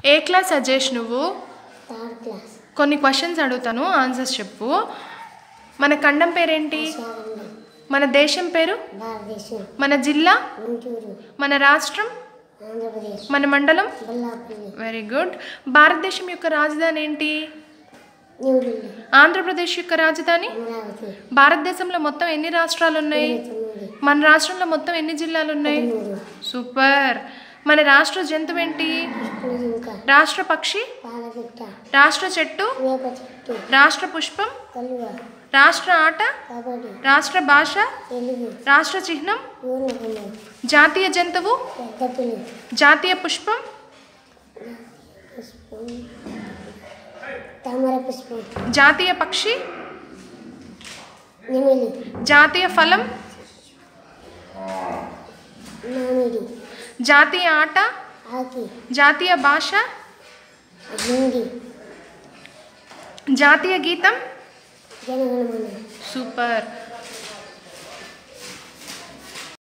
ఏ class Ajesh నువ్వు third class కొన్ని questions అడుగుతాను ఆన్సర్స్ చెప్పు మన ఖండం పేరేంటి శారంగం మన దేశం పేరు భారతదేశం మన జిల్లా గుంటూరు మన రాష్ట్రం ఆంధ్రప్రదేశ్ మన మండలం బొల్లాపల్లి వెరీ గుడ్ భారతదేశం యొక్క రాజధాని ఏంటి న్యూఢిల్లీ ఆంధ్రప్రదేశ్ యొక్క రాజధాని అమరావతి భారతదేశంలో మొత్తం ఎన్ని రాష్ట్రాలు ఉన్నాయి తొమ్మిది మన రాష్ట్రంలో మొత్తం ఎన్ని జిల్లాలు ఉన్నాయి మూడు సూపర్ మన రాష్ట్ర జంతువు ఏంటి జింక రాష్ట్ర పక్షి పాలపిట్ట రాష్ట్ర చెట్టు వేప చెట్టు రాష్ట్ర పుష్పం కలువ రాష్ట్ర ఆట కబడ్డీ రాష్ట్ర భాష తెలుగు రాష్ట్ర చిహ్నం పూర్ణకుండం జాతీయ జంతువు పెద్ద పులి జాతీయ పుష్పం పుష్పం తామర పుష్పం జాతీయ పక్షి నెమిలి జాతీయ ఫలం మామిడి జాతీయ ఆట ఆకి జాతీయ భాష హిందీ జాతీయ గీతం జనగణమన సూపర్